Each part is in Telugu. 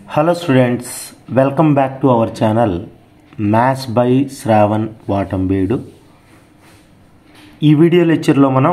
hello students welcome back to our channel maths by Shravan Vatambedu ఈ వీడియో లెక్చర్లో మనం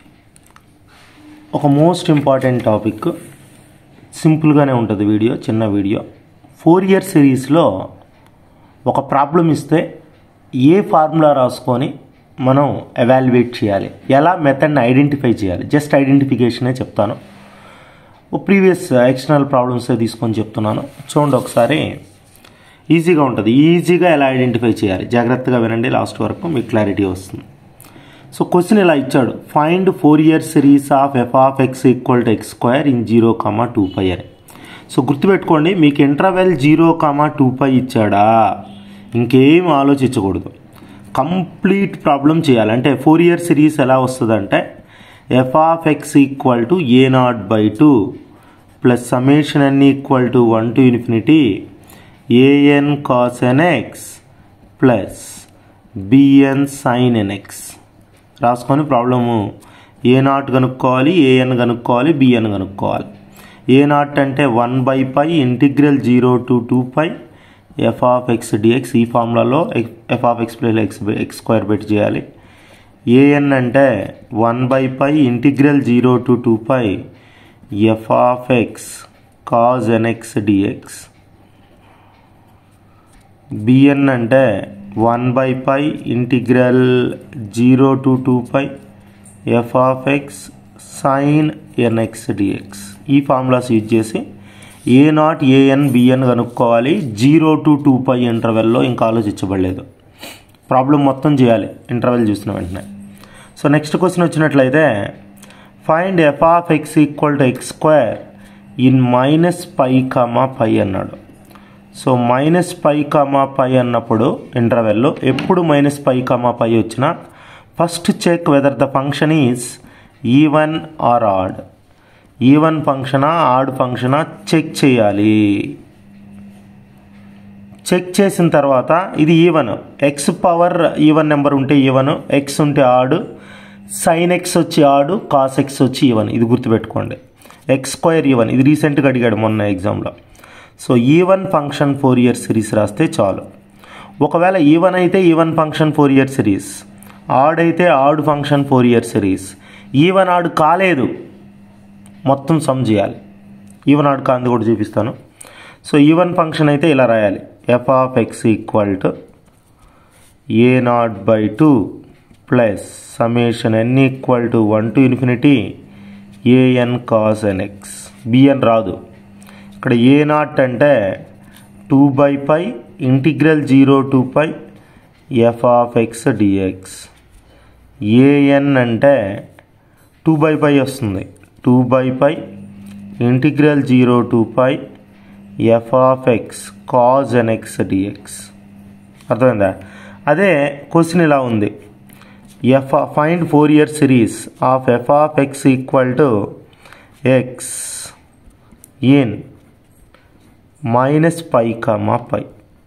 ఒక మోస్ట్ ఇంపార్టెంట్ టాపిక్ సింపుల్గానే ఉంటుంది వీడియో చిన్న వీడియో ఫోర్ ఇయర్ సిరీస్లో ఒక ప్రాబ్లం ఇస్తే ఏ ఫార్ములా రాసుకొని మనం ఎవాల్యుయేట్ చేయాలి ఎలా మెథడ్ని ఐడెంటిఫై చేయాలి జస్ట్ ఐడెంటిఫికేషనే చెప్తాను ప్రీవియస్ ఎక్స్టర్నల్ ప్రాబ్లమ్స్ తీసుకొని చెప్తున్నాను చూడండి ఒకసారి ఈజీగా ఉంటుంది ఈజీగా ఎలా ఐడెంటిఫై చేయాలి జాగ్రత్తగా వినండి లాస్ట్ వరకు మీకు క్లారిటీ వస్తుంది సో క్వశ్చన్ ఇలా ఇచ్చాడు find Fourier series of f of x equal to x square in zero comma two pi అని సో గుర్తుపెట్టుకోండి మీకు interval zero comma two pi ఇచ్చాడా ఇంకేం ఆలోచించకూడదు కంప్లీట్ ప్రాబ్లం చేయాలి అంటే ఫోర్ ఇయర్ సిరీస్ ఎలా వస్తుందంటే f of x equal to a not by two plus summation n equal to one to infinity a n cos n x plus b n sine n x రాసుకొని ప్రాబ్లము ఏ నాట్ కనుక్కోవాలి ఏఎన్ కనుక్కోవాలి బిఎన్ కనుక్కోవాలి ఏ నాట్ అంటే one by pi integral zero to two pi f of x dx ఈ ఫార్ములాలో f of x plus x x square పెట్టి చేయాలి ఏఎన్ అంటే one by pi integral zero to two pi f of x cos n x dx b n అంటే one by pi integral zero to two pi f of x sine NX dx ఈ ఫార్ములాస్ యూజ్ చేసి ఏ నాట్ ఏఎన్ బిఎన్ కనుక్కోవాలి జీరో టు టూ పై ఇంటర్వెల్లో ఇంకా ఆలోచించబడలేదు ప్రాబ్లం మొత్తం చేయాలి ఇంటర్వెల్ చూసిన వెంటనే సో నెక్స్ట్ క్వశ్చన్ వచ్చినట్లయితే find f of x equal to x square in minus pi comma pi అన్నాడు so minus pi comma pi అన్నప్పుడు ఇంటర్వెల్లో ఎప్పుడు మైనస్ పై కామా పై వచ్చినా first check whether the function is even or odd even ఫంక్షనా ఆడ్ ఫంక్షనా చెక్ చేయాలి చెక్ చేసిన తర్వాత ఇది even x power even number ఉంటే ఈవన్ ఎక్స్ ఉంటే ఆడు సైన్ ఎక్స్ వచ్చి ఆడు కాస్ ఎక్స్ వచ్చి ఈవన్ ఇది గుర్తుపెట్టుకోండి ఎక్స్ స్క్వేర్ ఈవన్ ఇది రీసెంట్గా అడిగాడు మొన్న ఎగ్జామ్లో so even function Fourier series రాస్తే చాలు ఒకవేళ ఈవన్ అయితే even function Fourier series odd అయితే odd function Fourier series even odd కాలేదు మొత్తం సమ్ చేయాలి ఈవన్ ఆడ్ కాంది కూడా చూపిస్తాను సో ఈవన్ ఫంక్షన్ అయితే ఇలా రాయాలి f of x equal to a not by two plus summation n equal to one to infinity a n cos n x b n రాదు ఇక్కడ ఏ నాట్ అంటే two by pi integral zero to pi f of x dx a n అంటే టూ బై పై వస్తుంది two by pi integral zero to pi f of x cos n x dx అర్థమైందా అదే క్వశ్చన్ ఇలా ఉంది f find Fourier series of f of x equal to x in minus pi comma pi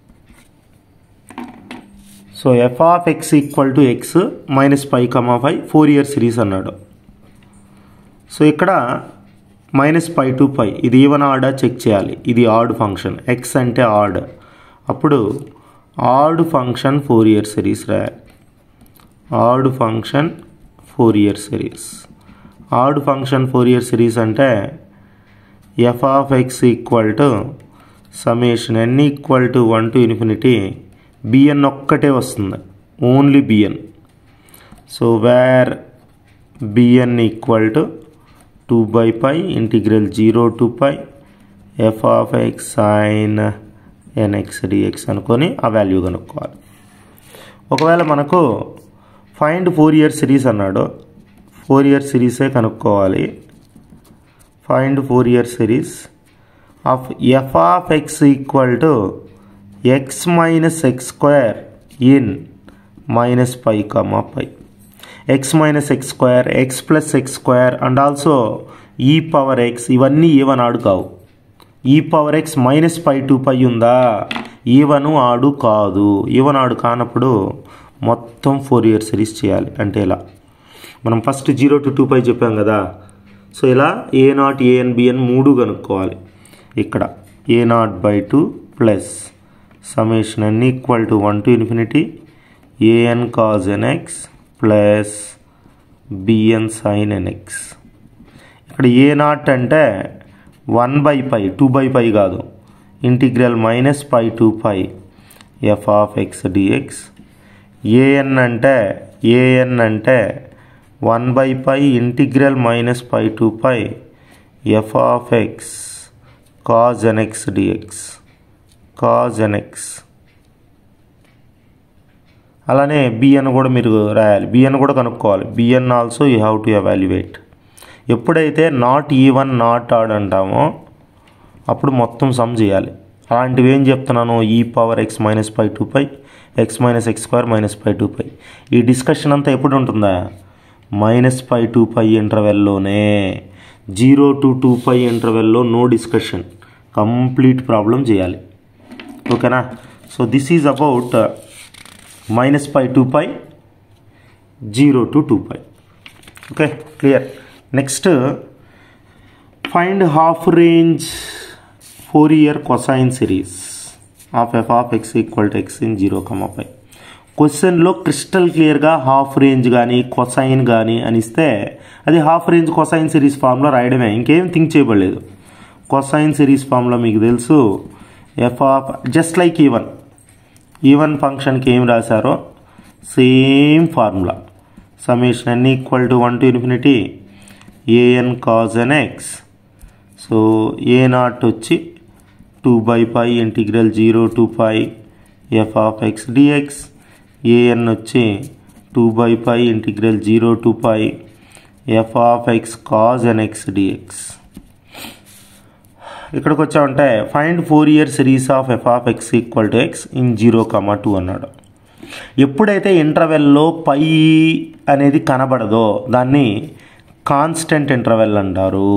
so f of x equal to x minus pi comma pi Fourier series అన్నాడు సో ఇక్కడ మైనస్ పై టు పై ఇది ఈవెన్ ఆర్డా చెక్ చేయాలి ఇది ఆడ్ ఫంక్షన్ ఎక్స్ అంటే ఆడ్ అప్పుడు odd function Fourier series రాయాలి odd function Fourier series odd function Fourier series అంటే f of x equal to summation n equal to one to infinity b n ఒక్కటే వస్తుంది only b n so where b n equal to two by pi integral zero to pi f of x sine NX dx అనుకొని ఆ వాల్యూ కనుక్కోవాలి ఒకవేళ మనకు ఫైండ్ ఫోర్ ఇయర్ సిరీస్ అన్నాడు ఫోర్ ఇయర్ సిరీసే కనుక్కోవాలి find Fourier series of f of x equal to x minus x square in minus pi comma pi x minus x square x plus X square and also e power x ఇవన్నీ ఈవన్ ఆడు కావు e power x minus pi to pi ఉందా ఈవన్ ఆడు కాదు ఈవన్ ఆడు కానప్పుడు మొత్తం ఫోర్ ఇయర్ సిరీస్ చేయాలి అంటే ఇలా మనం first zero to two pi చెప్పాం కదా సో ఇలా ఏ నాట్ ఏఎన్ బిఎన్ మూడు కనుక్కోవాలి ఇక్కడ a not by two plus summation n equal to one to infinity a n cos n x plus b n sine n x ఇక్కడ ఏ నాట్ అంటే one by pi two by pi కాదు integral minus pi to pi f of x dx a n అంటే ఏఎన్ అంటే one by pi integral minus pi to pi f of x cos n x dx cos n x అలానే బిఎన్ కూడా మీరు రాయాలి బిఎన్ కూడా కనుక్కోవాలి b n also you have to evaluate ఎప్పుడైతే నాట్ ఈవన్ నాట్ ఆడ్ అంటామో అప్పుడు మొత్తం సమ్ చేయాలి అలాంటివి ఏం చెప్తున్నాను e power x minus pi to pi x minus x square minus pi to pi ఈ డిస్కషన్ అంతా ఎప్పుడు ఉంటుందా మైనస్ పై టూ పై ఇంటర్వెల్లోనే జీరో టు టూ పై ఇంటర్వెల్లో నో డిస్కషన్ కంప్లీట్ ప్రాబ్లం చేయాలి ఓకేనా so this is about minus pi to pi zero to two pi okay clear next find half range Fourier cosine series of f of x equal to x in zero comma pi క్వశ్చన్లో క్రిస్టల్ క్లియర్గా హాఫ్ రేంజ్ కానీ కొసైన్ కానీ అని ఇస్తే అది హాఫ్ రేంజ్ కొసైన్ సిరీస్ ఫామ్లో రాయడమే ఇంకేం థింక్ చేయబడలేదు కొసైన్ సిరీస్ ఫామ్లో మీకు తెలుసు f of just like even even ఫంక్షన్కి ఏం రాశారో same formula summation n equal to one to infinity a n cos n x so a naught వచ్చి two by pi integral zero to pi f of x dx a n వచ్చి two by pi integral zero to pi f of x cos n x dx ఇక్కడికి వచ్చామంటే find Fourier series of f of x equal to x in zero comma two అన్నాడు ఎప్పుడైతే ఇంటర్వెల్లో పై అనేది కనబడదో దాన్ని కాన్స్టెంట్ ఇంటర్వెల్ అంటారు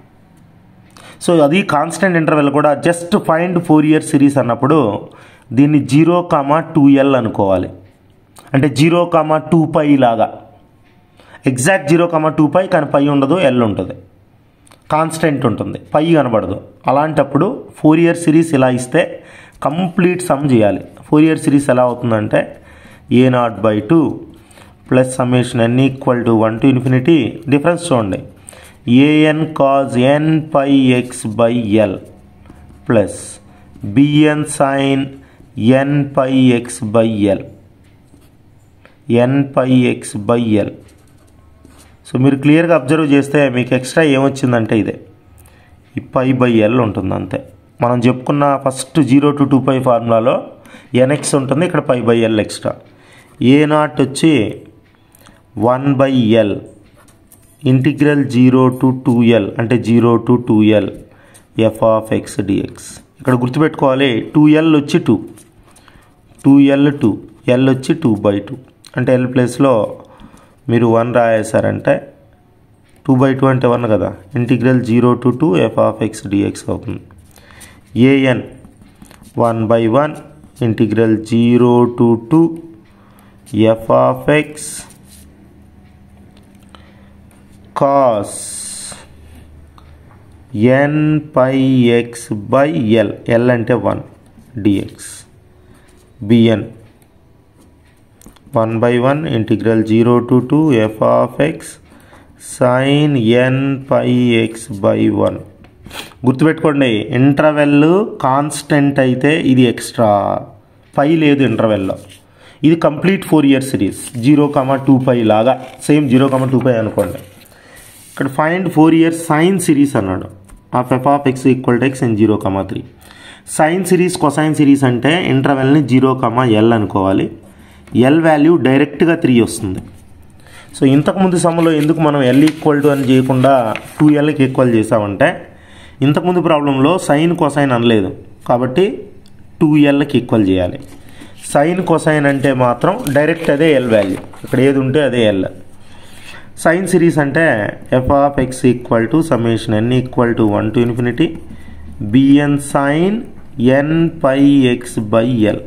సో అది కాన్స్టెంట్ ఇంటర్వెల్ కూడా just find Fourier series అన్నప్పుడు దీన్ని జీరో కామా టూ ఎల్ అనుకోవాలి అంటే జీరో కామా టూ పై లాగా exact zero comma two pi కానీ పై ఉండదు ఎల్ ఉంటుంది కాన్స్టెంట్ ఉంటుంది పై కనబడదు అలాంటప్పుడు ఫోర్ ఇయర్ సిరీస్ ఇలా ఇస్తే కంప్లీట్ సమ్ చేయాలి ఫోర్ ఇయర్ సిరీస్ ఎలా అవుతుందంటే a not by two plus summation n equal to one to infinity difference చూడండి a n cos n pi x by l plus b n sine n pi x by l n pi x by l so మీరు క్లియర్గా అబ్జర్వ్ చేస్తే మీకు ఎక్స్ట్రా ఏమొచ్చిందంటే ఇదే ఈ పై బై ఎల్ ఉంటుంది అంతే మనం చెప్పుకున్న first zero to two pi ఫార్ములాలో ఎన్ఎక్స్ ఉంటుంది ఇక్కడ pi by l extra a naught వచ్చి one by l integral zero to two l అంటే zero to two l f of x dx ఇక్కడ గుర్తుపెట్టుకోవాలి టూ ఎల్ వచ్చి two two l two l వచ్చి టూ బై టూ అంటే ఎల్ ప్లేస్లో మీరు వన్ రాయేశారంటే టూ బై టూ అంటే వన్ కదా integral zero to two f of x dx అవుతుంది a n one by one integral zero to two f of x cos n pi x by l l అంటే one dx b n one by one integral zero to two f of x sine n pi x by one గుర్తుపెట్టుకోండి ఇంటర్వెల్ కాన్స్టెంట్ అయితే ఇది ఎక్స్ట్రా పై లేదు ఇంటర్వెల్లో ఇది complete Fourier series zero comma two pi లాగా same zero comma two pi అనుకోండి ఇక్కడ find Fourier's sine series అన్నాడు of f of x equal to x and zero comma three sine series cosine series అంటే ఇంటర్వెల్ని జీరో కమా ఎల్ అనుకోవాలి ఎల్ వాల్యూ డైరెక్ట్గా త్రీ వస్తుంది సో ఇంతకుముందు సమ్లో ఎందుకు మనం ఎల్ ఈక్వల్ టు అని చేయకుండా టూ ఎల్కి ఈక్వల్ చేసామంటే ఇంతకుముందు ప్రాబ్లంలో సైన్ కొసైన్ అనలేదు కాబట్టి టూ ఎల్కి ఈక్వల్ చేయాలి సైన్ కొసైన్ అంటే మాత్రం డైరెక్ట్ అదే ఎల్ వాల్యూ ఇక్కడ ఏది ఉంటే అదే ఎల్ సైన్ సిరీస్ అంటే f of x equal to summation n equal to one to infinity b n sine n pi x by l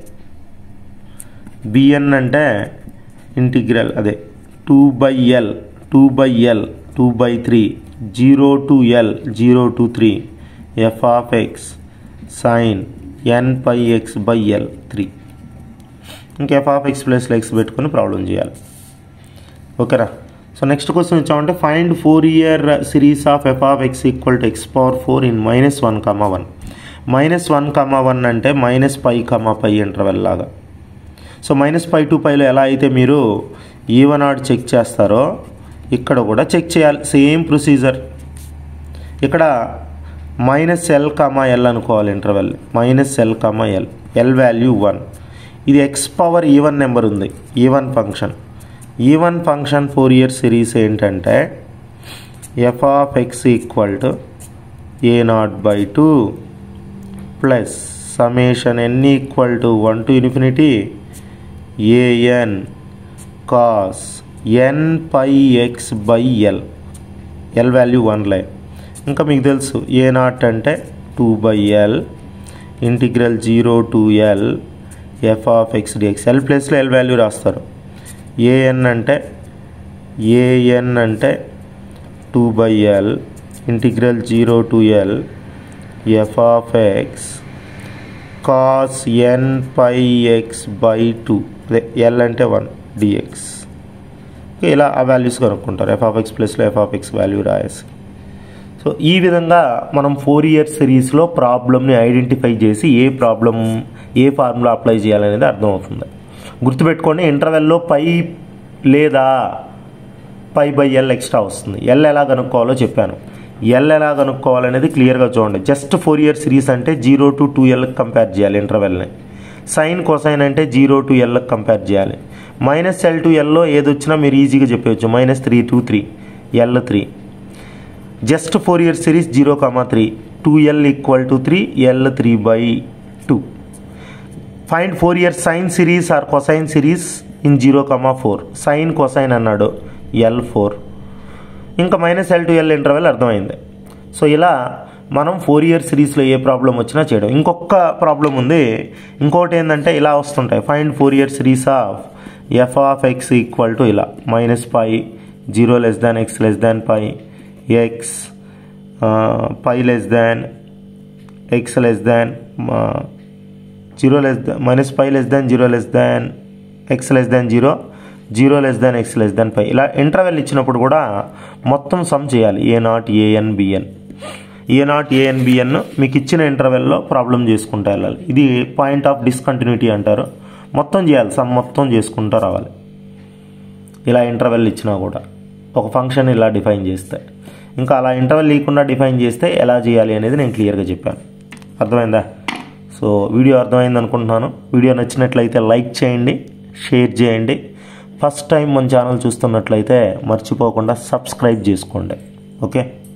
b n అంటే ఇంటిగ్రల్ అదే two by l two by l two by three zero to l zero to three f of x sine n pi x by l three ఇంకా f of x plus x పెట్టుకొని ప్రాబ్లం చేయాలి ఓకేరా సో నెక్స్ట్ క్వశ్చన్ ఇచ్చామంటే find Fourier series of f of x equal to x power four in minus one comma one minus one comma one అంటే minus pi comma pi interval లాగా సో మైనస్ పై టు పైలో ఎలా అయితే మీరు ఈవన్ ఆడ్ చెక్ చేస్తారో ఇక్కడ కూడా చెక్ చేయాలి సేమ్ ప్రొసీజర్ ఇక్కడ మైనస్ ఎల్ కమా ఎల్ అనుకోవాలి interval minus l comma l l value one ఇది ఎక్స్ పవర్ ఈవన్ నెంబర్ ఉంది even function even function Fourier series ఏంటంటే f of x equal to a not by two plus summation n equal to one to infinity a n cos n pi x by l l value వన్లే ఇంకా మీకు తెలుసు ఏ నాట్ అంటే two by l integral zero to l f of x dx l ప్లస్లో ఎల్ వాల్యూ రాస్తారు ఏఎన్ అంటే ఏఎన్ అంటే two by l integral zero to l f of x cos n pi x by two అదే ఎల్ అంటే వన్ డిఎక్స్ ఇలా ఆ వాల్యూస్ కనుక్కుంటారు ఎఫ్ ఆఫ్ ఎక్స్ ప్లస్లో ఎఫ్ ఆఫ్ ఎక్స్ వాల్యూ రాయేసి సో ఈ విధంగా మనం ఫోర్ ఇయర్ సిరీస్లో ప్రాబ్లమ్ని ఐడెంటిఫై చేసి ఏ ప్రాబ్లం ఏ ఫార్ములా అప్లై చేయాలనేది అర్థమవుతుంది గుర్తుపెట్టుకోండి ఇంటర్వెల్లో పై లేదా పై బై ఎల్ ఎక్స్ట్రా వస్తుంది ఎల్ ఎలా కనుక్కోవాలో చెప్పాను ఎల్ ఎలా కనుక్కోవాలనేది క్లియర్గా చూడండి జస్ట్ ఫోర్ ఇయర్ సిరీస్ అంటే జీరో టు టూ ఎల్కి కంపేర్ చేయాలి ఇంటర్వెల్ని సైన్ కొసైన్ అంటే జీరో టు ఎల్కి కంపేర్ చేయాలి మైనస్ ఎల్ టు ఎల్లో ఏది వచ్చినా మీరు ఈజీగా చెప్పవచ్చు minus three to three l three just Fourier series zero comma three two l equal to three l three by two find four year sign series or cosine series in zero comma four sine cosine అన్నాడు ఎల్ ఫోర్ ఇంకా minus l to l interval అర్థమైంది సో ఇలా మనం ఫోర్ ఇయర్ సిరీస్లో ఏ ప్రాబ్లం వచ్చినా చేయడం ఇంకొక ప్రాబ్లం ఉంది ఇంకోటి ఏంటంటే ఇలా వస్తుంటాయి find Fourier series of f of x equal to ఇలా minus pi zero less than x less than pi x pi less than x less than zero less minus pi less than zero less than x less than zero zero less than x less than pi ఇలా ఇంటర్వెల్ ఇచ్చినప్పుడు కూడా మొత్తం సమ్ చేయాలి a naught a n b n a naught a n b n మీకు ఇచ్చిన ఇంటర్వెల్లో ప్రాబ్లం చేసుకుంటూ వెళ్ళాలి ఇది పాయింట్ ఆఫ్ డిస్కంటిన్యూటీ అంటారు మొత్తం చేయాలి సమ్ మొత్తం చేసుకుంటూ రావాలి ఇలా ఇంటర్వెల్ ఇచ్చినా కూడా ఒక ఫంక్షన్ ఇలా డిఫైన్ చేస్తే ఇంకా అలా ఇంటర్వెల్ లేకుండా డిఫైన్ చేస్తే ఎలా చేయాలి అనేది నేను క్లియర్గా చెప్పాను అర్థమైందా సో వీడియో అర్థమైంది అనుకుంటున్నాను వీడియో నచ్చినట్లయితే లైక్ చేయండి షేర్ చేయండి ఫస్ట్ టైం మన ఛానల్ చూస్తున్నట్లయితే మర్చిపోకుండా సబ్స్క్రైబ్ చేసుకోండి ఓకే